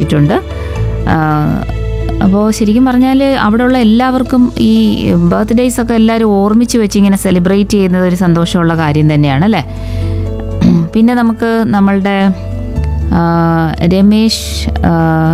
അയച്ചിട്ടുണ്ട് അപ്പോൾ ശരിക്കും പറഞ്ഞാൽ അവിടെയുള്ള എല്ലാവർക്കും ഈ ബർത്ത്ഡേയ്സ് ഒക്കെ എല്ലാവരും ഓർമ്മിച്ച് വെച്ച് ഇങ്ങനെ സെലിബ്രേറ്റ് ചെയ്യുന്നത് ഒരു സന്തോഷമുള്ള കാര്യം തന്നെയാണ് അല്ലേ പിന്നെ നമുക്ക് നമ്മളുടെ ആ, രമേശ് ആ,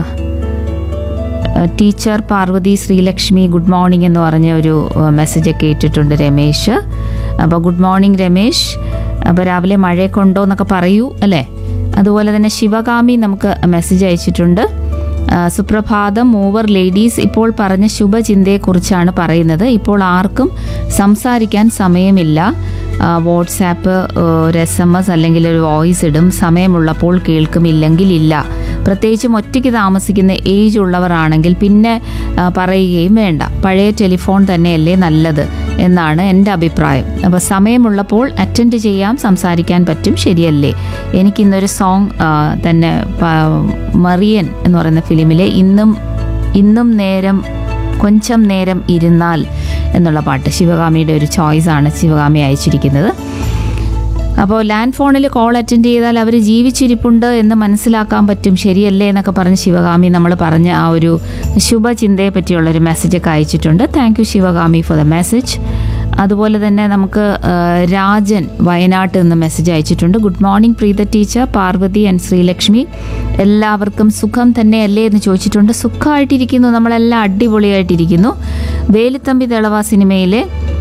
teacher Parvathy Sreelakshmi good morning എന്ന് പറഞ്ഞ ഒരു മെസ്സേജ് ഒക്കെ ഇട്ടിട്ടുണ്ട് രമേശ് അപ്പോൾ ഗുഡ് മോർണിംഗ് രമേശ് അപ്പോൾ രാവിലെ മഴയൊക്കെ ഉണ്ടോ എന്നൊക്കെ പറയൂ അല്ലേ അതുപോലെ തന്നെ ശിവകാമി നമുക്ക് മെസ്സേജ് അയച്ചിട്ടുണ്ട് ആ, സുപ്രഭാതം മൂവർ ലേഡീസ് ഇപ്പോൾ പറഞ്ഞ ശുഭചിന്തയെക്കുറിച്ചാണ് പറയുന്നത് ഇപ്പോൾ ആർക്കും സംസാരിക്കാൻ സമയമില്ല ആ, വാട്സാപ്പ് ആ, ഒരു എസ് എം എസ് അല്ലെങ്കിൽ ഒരു വോയിസ് ഇടും സമയമുള്ളപ്പോൾ കേൾക്കും ഇല്ലെങ്കിൽ ഇല്ല പ്രത്യേകിച്ചും ഒറ്റയ്ക്ക് താമസിക്കുന്ന ഏജ് ഉള്ളവരാണെങ്കിൽ പിന്നെ ആ, പറയുകയും വേണ്ട പഴയ ടെലിഫോൺ തന്നെയല്ലേ നല്ലത് എന്നാണ് എൻ്റെ അഭിപ്രായം അപ്പോൾ സമയമുള്ളപ്പോൾ അറ്റൻഡ് ചെയ്യാം സംസാരിക്കാൻ പറ്റും ശരിയല്ലേ എനിക്കിന്നൊരു സോങ് തന്നെ പ- മറിയൻ എന്ന് പറയുന്ന ഫിലിമിലെ ഇന്നും ഇന്നും നേരം കൊഞ്ചം നേരം ഇരുന്നാൽ എന്നുള്ള പാട്ട് ശിവകാമിയുടെ ഒരു ചോയ്സാണ് ശിവകാമി അയച്ചിരിക്കുന്നത് അപ്പോൾ ലാൻഡ് ഫോണിൽ കോൾ അറ്റൻഡ് ചെയ്താൽ അവർ ജീവിച്ചിരിപ്പുണ്ട് എന്ന് മനസ്സിലാക്കാൻ പറ്റും ശരിയല്ലേ എന്നൊക്കെ പറഞ്ഞ് ശിവകാമി നമ്മൾ പറഞ്ഞ ആ ഒരു ശുഭചിന്തയെ പറ്റിയുള്ളൊരു മെസ്സേജൊക്കെ അയച്ചിട്ടുണ്ട് thank you Sivakami for the message അതുപോലെ തന്നെ നമുക്ക് ആ, രാജൻ വയനാട്ടിൽ നിന്ന് മെസ്സേജ് അയച്ചിട്ടുണ്ട് good morning Preetha teacher Parvathy and Sreelakshmi എല്ലാവർക്കും സുഖം തന്നെയല്ലേ എന്ന് ചോദിച്ചിട്ടുണ്ട് സുഖമായിട്ടിരിക്കുന്നു നമ്മളെല്ലാം അടിപൊളിയായിട്ടിരിക്കുന്നു വേലിത്തമ്പി ദളവ സിനിമയിലെ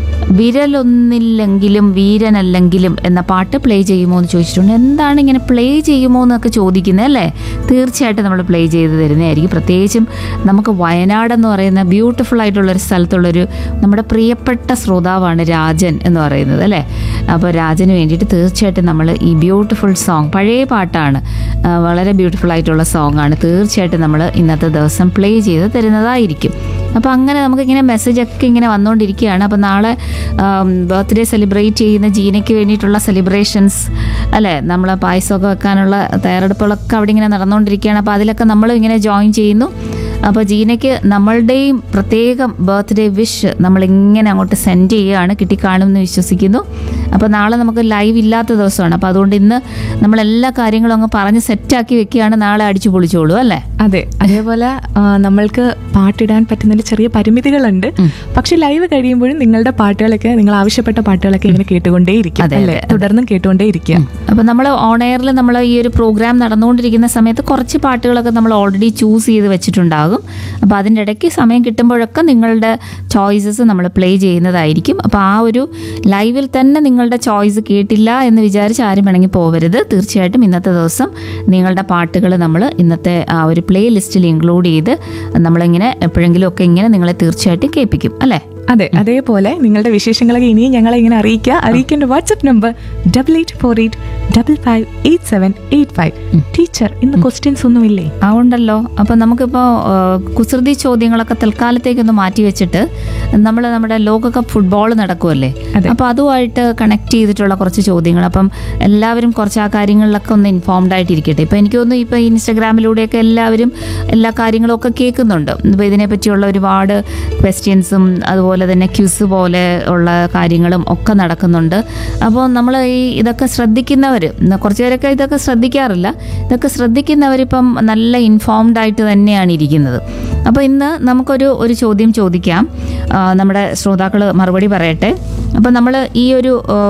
വിരലൊന്നില്ലെങ്കിലും വീരനല്ലെങ്കിലും എന്ന പാട്ട് പ്ലേ ചെയ്യുമോ എന്ന് ചോദിച്ചിട്ടുണ്ട് എന്താണ് ഇങ്ങനെ പ്ലേ ചെയ്യുമോ എന്നൊക്കെ ചോദിക്കുന്നത് അല്ലേ തീർച്ചയായിട്ടും നമ്മൾ പ്ലേ ചെയ്ത് തരുന്നതായിരിക്കും പ്രത്യേകിച്ചും നമുക്ക് വയനാട് എന്ന് പറയുന്ന ബ്യൂട്ടിഫുൾ ആയിട്ടുള്ളൊരു സ്ഥലത്തുള്ളൊരു നമ്മുടെ പ്രിയപ്പെട്ട ശ്രോതാവാണ് രാജൻ എന്ന് പറയുന്നത് അല്ലേ അപ്പോൾ രാജന് വേണ്ടിയിട്ട് തീർച്ചയായിട്ടും നമ്മൾ ഈ ബ്യൂട്ടിഫുൾ സോങ് പഴയ പാട്ടാണ് ആ, വളരെ ബ്യൂട്ടിഫുൾ ആയിട്ടുള്ള സോങ് ആണ് തീർച്ചയായിട്ടും നമ്മൾ ഇന്നത്തെ ദിവസം പ്ലേ ചെയ്ത് തരുന്നതായിരിക്കും അപ്പോൾ അങ്ങനെ നമുക്കിങ്ങനെ മെസ്സേജൊക്കെ ഇങ്ങനെ വന്നുകൊണ്ടിരിക്കുകയാണ് അപ്പോൾ നാളെ ബർത്ത്ഡേ സെലിബ്രേറ്റ് ചെയ്യുന്ന ജീനയ്ക്ക് വേണ്ടിയിട്ടുള്ള സെലിബ്രേഷൻസ് അല്ലേ നമ്മൾ പായസമൊക്കെ വെക്കാനുള്ള തയ്യാറെടുപ്പുകളൊക്കെ അവിടെ ഇങ്ങനെ നടന്നുകൊണ്ടിരിക്കുകയാണ് അപ്പോൾ അതിലൊക്കെ നമ്മൾ ഇങ്ങനെ ജോയിൻ ചെയ്യുന്നു അപ്പോൾ ജീനയ്ക്ക് നമ്മളുടെയും പ്രത്യേകം ബർത്ത്ഡേ വിഷ് നമ്മളിങ്ങനെ അങ്ങോട്ട് സെൻഡ് ചെയ്യുകയാണ് കിട്ടിക്കാണുമെന്ന് വിശ്വസിക്കുന്നു അപ്പോൾ നാളെ നമുക്ക് ലൈവ് ഇല്ലാത്ത ദിവസമാണ് അപ്പോൾ അതുകൊണ്ട് ഇന്ന് നമ്മളെല്ലാ കാര്യങ്ങളും അങ്ങ് പറഞ്ഞ് സെറ്റാക്കി വെക്കുകയാണ് നാളെ അടിച്ചു പൊളിച്ചോളൂ അല്ലേ അതെ അതേപോലെ ആ, നമ്മൾക്ക് പാട്ടിടാൻ പറ്റുന്നതിൽ ചെറിയ പരിമിതികളുണ്ട് പക്ഷെ ലൈവ് കഴിയുമ്പോഴും നിങ്ങളുടെ പാട്ടുകളൊക്കെ നിങ്ങൾ ആവശ്യപ്പെട്ട പാട്ടുകളൊക്കെ ഇങ്ങനെ കേട്ടുകൊണ്ടേയിരിക്കും അതെ, അല്ലേ തുടർന്നും കേട്ടുകൊണ്ടേയിരിക്കുക അപ്പോൾ നമ്മൾ ഓൺ എയറിൽ നമ്മൾ ഈ ഒരു പ്രോഗ്രാം നടന്നുകൊണ്ടിരിക്കുന്ന സമയത്ത് കുറച്ച് പാട്ടുകളൊക്കെ നമ്മൾ ഓൾറെഡി ചൂസ് ചെയ്ത് വെച്ചിട്ടുണ്ടാകും അപ്പോൾ അതിൻ്റെ ഇടയ്ക്ക് സമയം കിട്ടുമ്പോഴൊക്കെ നിങ്ങളുടെ ചോയ്സസ് നമ്മൾ പ്ലേ ചെയ്യുന്നതായിരിക്കും അപ്പോൾ ആ ഒരു ലൈവിൽ തന്നെ നിങ്ങളുടെ ചോയ്സ് കേട്ടില്ല എന്ന് വിചാരിച്ച് ആരും വേണമെങ്കിൽ പോവരുത് തീർച്ചയായിട്ടും ഇന്നത്തെ ദിവസം നിങ്ങളുടെ പാട്ടുകൾ നമ്മൾ ഇന്നത്തെ ആ ഒരു പ്ലേ ലിസ്റ്റിൽ ഇൻക്ലൂഡ് ചെയ്ത് നമ്മളിങ്ങനെ എപ്പോഴെങ്കിലും ഒക്കെ ഇങ്ങനെ നിങ്ങളെ തീർച്ചയായിട്ടും കേൾപ്പിക്കും അല്ലേ അതെ അതേപോലെ നിങ്ങളുടെ വിശേഷങ്ങളൊക്കെ ഇനിയും ഞങ്ങളെ ഇങ്ങനെ അറിയിക്കുക അറിയിക്കേണ്ട WhatsApp number double eight four eight double five eight seven eight five teacher ഇന്ന് ക്വസ്റ്റ്യൻസ് ഒന്നുമില്ലേ ആ ഉണ്ടല്ലോ അപ്പം നമുക്കിപ്പോൾ കുസൃതി ചോദ്യങ്ങളൊക്കെ തൽക്കാലത്തേക്കൊന്ന് മാറ്റി വെച്ചിട്ട് നമ്മൾ നമ്മുടെ ലോകകപ്പ് ഫുട്ബോൾ നടക്കുമല്ലേ അതെ. അപ്പോൾ അതുമായിട്ട് കണക്ട് ചെയ്തിട്ടുള്ള കുറച്ച് ചോദ്യങ്ങൾ അപ്പം എല്ലാവരും കുറച്ച് ആ കാര്യങ്ങളിലൊക്കെ ഒന്ന് ഇൻഫോംഡ് ആയിട്ടിരിക്കട്ടെ ഇപ്പം എനിക്ക് തോന്നുന്നു ഇപ്പോൾ ഇൻസ്റ്റഗ്രാമിലൂടെയൊക്കെ എല്ലാവരും എല്ലാ കാര്യങ്ങളും ഒക്കെ കേൾക്കുന്നുണ്ട് ഇപ്പോൾ ഇതിനെപ്പറ്റിയുള്ള ഒരുപാട് ക്വസ്റ്റ്യൻസും അതുപോലെ തന്നെ ക്യൂസ് പോലെ ഉള്ള കാര്യങ്ങളും ഒക്കെ നടക്കുന്നുണ്ട് അപ്പോൾ നമ്മൾ ഈ ഇതൊക്കെ ശ്രദ്ധിക്കുന്നവർ കുറച്ച് പേരൊക്കെ ഇതൊക്കെ ശ്രദ്ധിക്കാറില്ല ഇതൊക്കെ ശ്രദ്ധിക്കുന്നവരിപ്പം നല്ല ഇൻഫോംഡ് ആയിട്ട് തന്നെയാണ് ഇരിക്കുന്നത് അപ്പോൾ ഇന്ന് നമുക്കൊരു ഒരു ചോദ്യം ചോദിക്കാം ആ, നമ്മുടെ ശ്രോതാക്കൾ മറുപടി പറയട്ടെ അപ്പോൾ നമ്മൾ ഈ ഒരു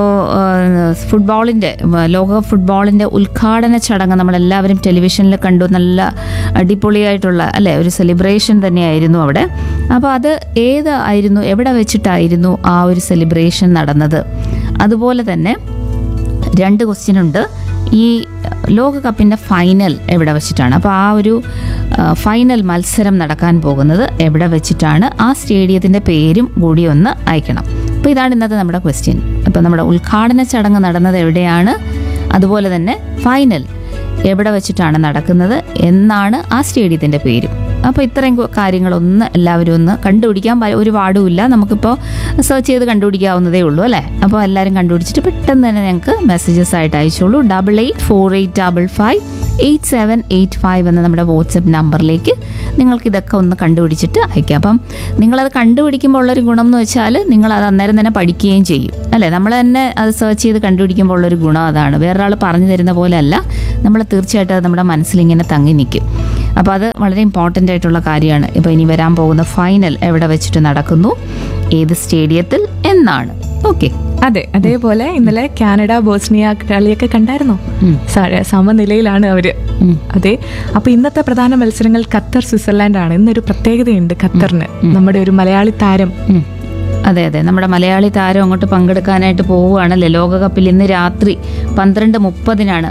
ഫുട്ബോളിൻ്റെ ലോക ഫുട്ബോളിൻ്റെ ഉദ്ഘാടന ചടങ്ങ് നമ്മളെല്ലാവരും ടെലിവിഷനിൽ കണ്ടു നല്ല അടിപൊളിയായിട്ടുള്ള അല്ലേ ഒരു സെലിബ്രേഷൻ തന്നെയായിരുന്നു അവിടെ അപ്പോൾ അത് ഏത് ആയിരുന്നു എവിടെ വെച്ചിട്ടായിരുന്നു ആ ഒരു സെലിബ്രേഷൻ നടന്നത് അതുപോലെ തന്നെ രണ്ട് ക്വസ്റ്റ്യൻ ഉണ്ട് ഈ ലോകകപ്പിൻ്റെ ഫൈനൽ എവിടെ വെച്ചിട്ടാണ് അപ്പോൾ ആ ഒരു ആ, ഫൈനൽ മത്സരം നടക്കാൻ പോകുന്നത് എവിടെ വെച്ചിട്ടാണ് ആ സ്റ്റേഡിയത്തിൻ്റെ പേരും കൂടി ഒന്ന് അയക്കണം അപ്പോൾ ഇതാണ് ഇന്നത്തെ നമ്മുടെ ക്വസ്റ്റ്യൻ അപ്പോൾ നമ്മുടെ ഉദ്ഘാടന ചടങ്ങ് നടന്നത് എവിടെയാണ് അതുപോലെ തന്നെ ഫൈനൽ എവിടെ വെച്ചിട്ടാണ് നടക്കുന്നത് എന്നാണ് ആ സ്റ്റേഡിയത്തിൻ്റെ പേരും അപ്പോൾ ഇത്രയും കു- കാര്യങ്ങളൊന്ന് എല്ലാവരും ഒന്ന് കണ്ടുപിടിക്കാൻ പ- ഒരു പാടുമില്ല നമുക്കിപ്പോൾ സെർച്ച് ചെയ്ത് കണ്ടുപിടിക്കാവുന്നതേ ഉള്ളൂ അല്ലേ അപ്പോൾ എല്ലാവരും കണ്ടുപിടിച്ചിട്ട് പെട്ടെന്ന് തന്നെ ഞങ്ങൾക്ക് മെസ്സേജസ് ആയിട്ട് അയച്ചോളൂ double eight four eight double five eight seven eight five എന്ന നമ്മുടെ വാട്സപ്പ് നമ്പറിലേക്ക് നിങ്ങൾക്ക് ഇതൊക്കെ ഒന്ന് കണ്ടുപിടിച്ചിട്ട് അയക്കാം അപ്പം നിങ്ങളത് കണ്ടുപിടിക്കുമ്പോൾ ഉള്ളൊരു ഗുണം എന്ന് വെച്ചാൽ നിങ്ങൾ അത് അന്നേരം തന്നെ പഠിക്കുകയും ചെയ്യും അല്ലേ നമ്മൾ തന്നെ അത് സെർച്ച് ചെയ്ത് കണ്ടുപിടിക്കുമ്പോൾ ഉള്ളൊരു ഗുണം അതാണ് വേറൊരാൾ പറഞ്ഞു തരുന്ന പോലെ അല്ല നമ്മൾ തീർച്ചയായിട്ടും അത് നമ്മുടെ മനസ്സിലിങ്ങനെ തങ്ങി നിൽക്കും അപ്പോൾ അത് വളരെ ഇമ്പോർട്ടൻ്റ് ആയിട്ടുള്ള കാര്യമാണ് ഇപ്പോൾ ഇനി വരാൻ പോകുന്ന ഫൈനൽ എവിടെ വെച്ചിട്ട് നടക്കുന്നു ഏത് സ്റ്റേഡിയത്തിൽ എന്നാണ് ഓക്കെ അതെ അതേപോലെ ഇന്നലെ കാനഡ ബോസ്നിയ കളിയൊക്കെ കണ്ടായിരുന്നോ ഉം. സ- സമനിലയിലാണ് അവര് ഉം. അതെ അപ്പൊ ഇന്നത്തെ പ്രധാന മത്സരങ്ങൾ ഖത്തർ സ്വിറ്റ്സർലാൻഡ് ആണ് ഇന്നൊരു പ്രത്യേകതയുണ്ട് ഖത്തറിന് നമ്മുടെ ഒരു മലയാളി താരം ഉം. അതെ അതെ നമ്മുടെ മലയാളി താരം അങ്ങോട്ട് പങ്കെടുക്കാനായിട്ട് പോവുകയാണല്ലേ ലോകകപ്പിൽ ഇന്ന് രാത്രി പന്ത്രണ്ട് മുപ്പതിനാണ്